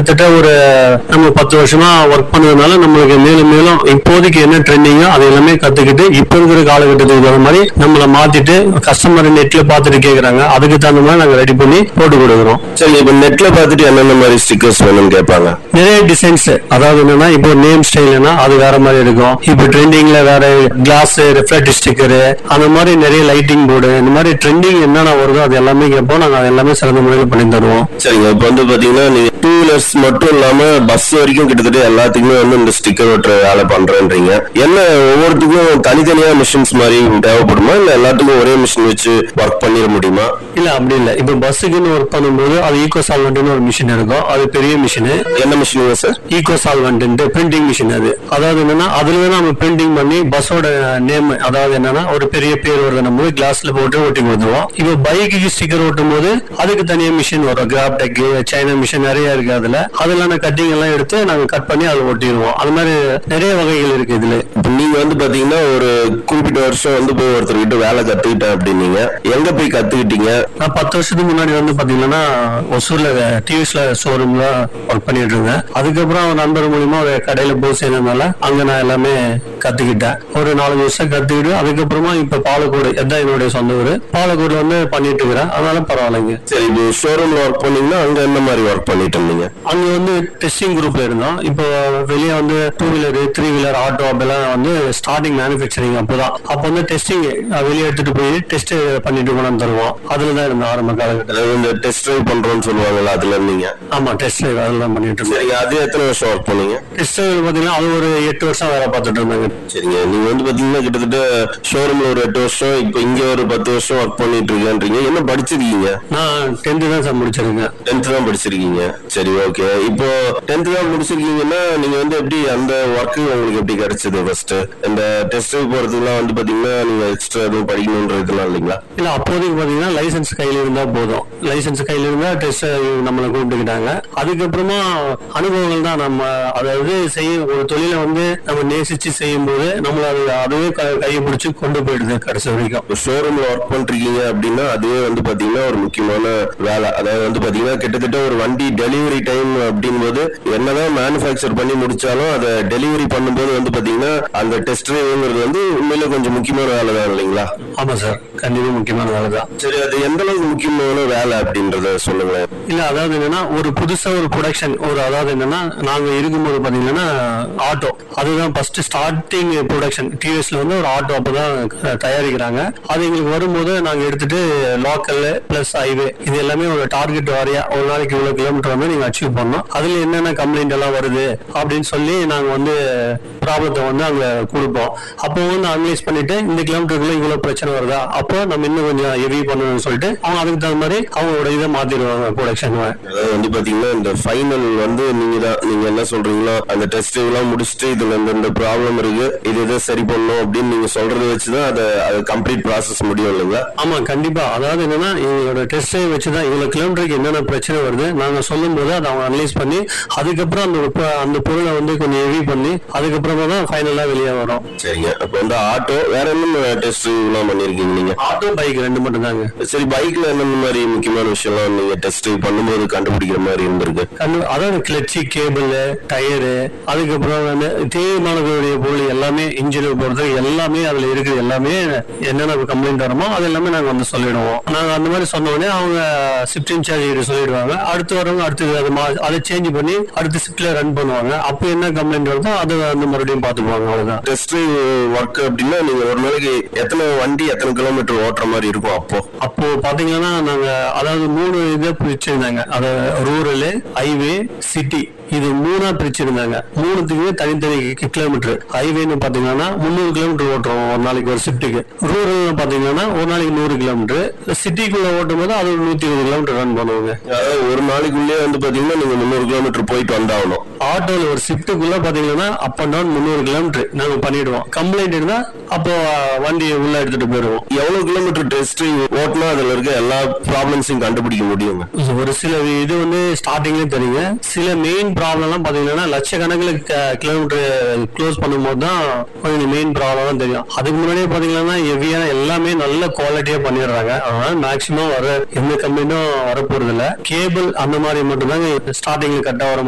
கிட்டத்தட்ட ஒரு நம்ம பத்து வருஷமா ஒர்க் பண்ணதுனால நம்மளுக்கு மேலும் மேலும் இப்போதைக்கு என்ன ட்ரெண்டிங்கோ அது எல்லாமே கத்துக்கிட்டு இப்ப இருக்கிற காலகட்டத்துக்கு தகுந்த மாதிரி நம்மள மாத்திட்டு கஸ்டமர் நெட்ல பார்த்துட்டு கேக்குறாங்க அதுக்கு தகுந்த மாதிரி நாங்க ரெடி பண்ணி போட்டு கொடுக்குறோம் சரி இப்ப நெட்ல பார்த்துட்டு என்னென்ன மாதிரி ஸ்டிக்கர்ஸ் வேணும்னு கேட்பாங்க நிறைய டிசைன்ஸ் அதாவது என்னன்னா இப்போ நேம் ஸ்டைல்னா அது வேற மாதிரி இருக்கும் இப்போ ட்ரெண்டிங்ல வேற கிளாஸ் ரிஃப்ளெக்ட் ஸ்டிக்கர் அந்த மாதிரி நிறைய லைட்டிங் போர்டு இந்த மாதிரி ட்ரெண்டிங் என்னென்ன வருதோ அது எல்லாமே கேட்போம் நாங்க அது எல்லாமே சிறந்த முறையில் பண்ணி தருவோம் சரிங்க இப்ப வந்து பாத்தீங்கன்னா நீங்க டூ வீலர்ஸ் மட்டும் இல்லாம பஸ் வரைக்கும் கிட்டத்தட்ட எல்லாத்துக்குமே வந்து இந்த ஸ்டிக்கர் ஒட்டுற வேலை பண்றேன்றீங்க என்ன ஒவ்வொருத்துக்கும் தனித்தனியா மிஷின்ஸ் மாதிரி தேவைப்படுமா இல்ல எல்லாத்துக்கும் ஒரே மிஷின் வச்சு ஒர்க் பண்ணிட முடியுமா இல்ல அப்படி இல்ல இப்போ பஸ்ஸுக்குன்னு ஒர்க் பண்ணும்போது அது ஈகோ சால்வெண்ட்னு ஒரு மிஷின் இருக்கும் அது பெரிய மிஷின் என்ன மிஷினுங்க sir eco solvent printing machine அது அதாவது என்னன்னா அதுல நம்ம பிரிண்டிங் பண்ணி பஸ்ஸோட நேம் அதாவது என்னன்னா ஒரு பெரிய பேர் வருது நம்ம கிளாஸ்ல போட்டு ஒட்டி கொடுத்துருவோம் இப்போ பைக்கு ஸ்டிக்கர் ஒட்டும் போது அதுக்கு தனியா மிஷின் வரும் கிராப் டெக் சைனா மிஷின் நிறைய இருக்கு அதுல அதெல்லாம் கட்டிங் எல்லாம் எடுத்து நாங்க கட் பண்ணி அதை ஒட்டிடுவோம் அது மாதிரி நிறைய வகைகள் இருக்கு இதுல இப்ப நீங்க வந்து பாத்தீங்கன்னா ஒரு குறிப்பிட்ட வருஷம் வந்து போய் ஒருத்தர் கிட்ட வேலை கத்துக்கிட்டேன் அப்படின்னீங்க எங்க போய் கத்துக்கிட்டீங்க நான் பத்து வருஷத்துக்கு முன்னாடி வந்து பாத்தீங்கன்னா ஒசூர்ல டிவிஸ்ல ஷோரூம்ல ஒர்க் பண்ணிட்டு இருந்தேன் அதுக்கப்புறம் ஒரு நண்பர் மூலியமா ஒரு கடையில போய் சேர்ந்ததுனால அங்க நான் எல்லாமே கத்துக்கிட்டேன் ஒரு நாலஞ்சு வருஷம் கத்துக்கிட்டு அதுக்கப்புறமா இப்ப பாலக்கோடு எதான் என்னுடைய சொந்த ஊர் பாலக்கோடு வந்து பண்ணிட்டு இருக்கிறேன் அதனால பரவாயில்லைங்க சரி இப்போ ஷோரூம்ல ஒர்க் பண்ணீங்கன்னா அங்க என்ன மாதிரி ஒர்க் பண்ணிட்டு இருந்தீங்க அங்க வந்து டெஸ்டிங் குரூப்ல இருந்தோம் இப்போ வெளியே வந்து two wheeler three wheeler auto அப்பெல்லாம் வந்து ஸ்டார்டிங் மேனுஃபேக்சரிங் அப்போதான் அப்போ வந்து டெஸ்டிங் வெளியே எடுத்துட்டு போய் டெஸ்ட் பண்ணிட்டு கொண்டாந்து தருவோம் அதுல தான் இருந்தோம் ஆரம்ப காலகட்டத்தில் அதாவது இந்த டெஸ்ட் ட்ரைவ் பண்றோம்னு சொல்லுவாங்கல்ல அதுல இருந்தீங்க ஆமா டெஸ்ட் அதில் தான் பண்ணிட்டு இருந்தோம் சரிங்க அது எத்தனை வருஷம் ஒர்க் பண்ணீங்க டெஸ்ட் பாத்தீங்கன்னா அது ஒரு எட்டு வருஷம் வேலை பார்த்துட்டு இருந்தாங்க சரிங்க நீங்க வந்து பாத்தீங்கன்னா கிட்டத்தட்ட ஷோரூம்ல ஒரு எட்டு வருஷம் இப்போ இங்க ஒரு பத்து வருஷம் ஒர்க் பண்ணிட்டு இருக்கேன்றீங்க என்ன படிச்சிருக்கீங்க நான் டென்த்து தான் சார் முடிச்சிருக்கேன் டென்த் தான் படிச்சிருக்கீங்க சரி ஓகே இப்போ டென்த் தான் முடிச்சிருக்கீங்கன்னா நீங்க வந்து எப்படி அந்த ஒர்க்கு உங்களுக்கு எப்படி கிடைச்சது ஃபர்ஸ்ட் இந்த டெஸ்ட் போறதுக்குலாம் வந்து பாத்தீங்கன்னா நீங்க எக்ஸ்ட்ரா எதுவும் படிக்கணுன்றதுலாம் இல்லைங்களா இல்ல அப்போதைக்கு பாத்தீங்கன்னா லைசென்ஸ் கையில இருந்தா போதும் லைசென்ஸ் கையில இருந்தா டெஸ்ட் நம்மளை கூப்பிட்டுக்கிட்டாங்க அதுக்கப்புறமா அனுபவங்கள் தான் நம்ம அதாவது செய்ய ஒரு தொழிலை வந்து நம்ம நேசிச்சு செய்யும் போது நம்மள அது அதுவே க- கையை பிடிச்சி கொண்டு போயிடுது கடைசி வரைக்கும் இப்போ ஷோரூம்ல ஒர்க் பண்றீங்க அப்படின்னா அதுவே வந்து பாத்தீங்கன்னா ஒரு முக்கியமான வேலை அதாவது வந்து பாத்தீங்கன்னா கிட்டத்தட்ட ஒரு வண்டி டெலிவரி டைம் அப்படின்போது என்னதான் மேனுஃபேக்சர் பண்ணி முடிச்சாலும் அதை டெலிவரி பண்ணும்போது வந்து பாத்தீங்கன்னா அந்த டெஸ்ட் டிரைவ்ங்கிறது வந்து உண்மையில கொஞ்சம் முக்கியமான வேலை தான் இல்லைங்களா ஆமா சார் கண்டிப்பா முக்கியமான வேலை தான் சரி அது எந்த அளவுக்கு முக்கியமான வேலை அப்படின்றத சொல்லுங்களேன் இல்ல அதாவது என்னன்னா ஒரு புதுசா ஒரு ப்ரொடக்ஷன் ஒரு அதாவது என்னன்னா நாங்க இருக்கும்போது பாத்தீங்கன்னா ஆட்டோ அதுதான் ஃபர்ஸ்ட் ஸ்டார்டிங் ப்ரொடக்ஷன் டிவிஎஸ்ல வந்து ஒரு ஆட்டோ அப்பதான் க- தயாரிக்கிறாங்க அது எங்களுக்கு வரும்போது நாங்க எடுத்துட்டு லோக்கல் பிளஸ் ஹைவே இது எல்லாமே ஒரு டார்கெட் வாரியா ஒரு நாளைக்கு இவ்வளவு கிலோமீட்டர் வந்து நீங்க அச்சீவ் பண்ணணும் அதுல என்னென்ன கம்ப்ளைண்ட் எல்லாம் வருது அப்படின்னு சொல்லி நாங்க வந்து ப்ராப்ளத்தை வந்து அங்க கொடுப்போம் அப்போ வந்து அனலைஸ் பண்ணிட்டு இந்த கிலோமீட்டருக்குள்ள இவ்வளவு பிரச்சனை வருதா அப்போ நம்ம இன்னும் கொஞ்சம் ஹெவி பண்ணணும்னு சொல்லிட்டு அவங்க அதுக்கு தகுந்த மாதிரி அவங்களோட இதை மாத்திடுவாங்க ப்ரொடக்ஷன் அதாவது வந்து பாத்தீங்கன்னா இந்த ஃபைனல் வந்து நீங்க தான் நீங்க என்ன சொல்றீங்களோ அந்த டெஸ்ட் எல்லாம் முடிச்சுட்டு இதுல இந்த இந்த ப்ராப்ளம் இருக்கு இது இதை சரி பண்ணணும் அப்படின்னு நீங்க சொல்றதை வச்சுதான் அதை அது கம்ப்ளீட் ப்ராசஸ் முடியும் இல்லைங்களா ஆமா கண்டிப்பா அதாவது என்னன்னா எங்களோட டெஸ்டை வச்சுதான் இவ்வளவு கிலோமீட்டருக்கு என்னென்ன பிரச்சனை வருது நாங்க சொல்லும் போது அதை அவங்க அனலைஸ் பண்ணி அதுக்கப்புறம் அந்த பொ- அந்த பொருளை வந்து கொஞ்சம் ஹெவி பண்ணி அதுக்கப்புறமா தான் ஃபைனலா வெளியே வரும் சரிங்க அப்ப வந்து ஆட்டோ வேற என்ன டெஸ்ட் எல்லாம் பண்ணிருக்கீங்க நீங்க ஆட்டோ பைக் ரெண்டு மட்டும் தாங்க சரி பைக்ல என்னென்ன மாதிரி முக்கியமான விஷயம்லாம் நீங்க டெஸ்ட் பண்ணும்போது கண்டுபிடிக்கிற மாதிரி இருந்திருக்கு கண்ணு அதாவது கிளச்சு கேபிள் டயரு அதுக்கப்புறம் வந்து தேய்மானங்களுடைய பொருள் எல்லாமே இன்ஜின் பொறுத்து எல்லாமே அதுல இருக்குது எல்லாமே என்னென்ன கம்ப்ளைண்ட் வருமோ அது எல்லாமே நாங்க வந்து சொல்லிடுவோம் நாங்க அந்த மாதிரி சொன்ன உடனே அவங்க ஷிஃப்ட் இன்சார்ஜ் கிட்ட சொல்லிடுவாங்க அடுத்து வரவங்க அடுத்து அதை மா- அதை சேஞ்ச் பண்ணி அடுத்த ஷிஃப்ட்ல ரன் பண்ணுவாங்க அப்போ என்ன கம்ப்ளைண்ட் வருதோ அதை வந்து மறுபடியும் பார்த்துக்குவாங்க அவ்வளவுதான் டெஸ்ட் ஒர்க் அப்படின்னா நீங்க ஒரு நாளைக்கு எத்தனை வண்டி எத்தனை கிலோமீட்டர் ஓட்டுற மாதிரி இருக்கும் அப்போ அப்போ பாத்தீங்கன்னா நாங்க அதாவது மூணு இதை பிரிச்சிருந்தாங்க அதாவது ரூரல் ஹைவே சிட்டி இது மூணா பிரிச்சிருந்தாங்க மூணுத்துக்குமே தனித்தனி கிலோமீட்டர் ஹைவேன்னு பாத்தீங்கன்னா முந்நூறு கிலோமீட்டர் ஓட்டுறோம் ஒரு நாளைக்கு ஒரு ஷிஃப்ட்டுக்கு ரூரல் பாத்தீங்கன்னா ஒரு நாளைக்கு நூறு கிலோமீட்டர் சிட்டிக்குள்ள ஓட்டும் போது அது ஒரு நூத்தி இருபது கிலோமீட்டர் ரன் பண்ணுவாங்க அதாவது ஒரு நாளைக்குள்ளேயே வந்து பாத்தீங்கன்னா நீங்க முந்நூறு கிலோமீட்டர் போயிட்டு வந்தாகணும் ஆட்டோல ஒரு ஷிஃப்ட்டுக்குள்ள பாத்தீங்கன்னா அப் அண்ட் டவுன் முந்நூறு கிலோமீட்டர் நாங்க பண்ணிடுவோம் கம்ப்ளைண்ட் இருந்தா அப்போ வண்டியை உள்ள எடுத்துட்டு போயிடுவோம் எவ்வளவு கிலோமீட்டர் டெஸ்ட் ஓட்டினா அதுல இருக்க எல்லா ப்ராப்ளம்ஸையும் கண்டுபிடிக்க முடியுங்க ஒரு சில இது வந்து ஸ்டார்டிங்ல தெரியுங்க சில மெயின் ப்ராப்ளம்லாம் பாத்தீங்கன்னா லட்சக்கணக்கில் கிலோமீட்டர் க்ளோஸ் பண்ணும்போது தான் கொஞ்சம் மெயின் ப்ராப்ளம் தெரியும் அதுக்கு முன்னாடியே பாத்தீங்கன்னா ஹெவியான எல்லாமே நல்ல குவாலிட்டியா பண்ணிடுறாங்க அதனால மேக்ஸிமம் வர எந்த கம்பெனியும் வரப்போறது இல்ல கேபிள் அந்த மாதிரி மட்டும் தாங்க ஸ்டார்டிங்ல கட்ட வர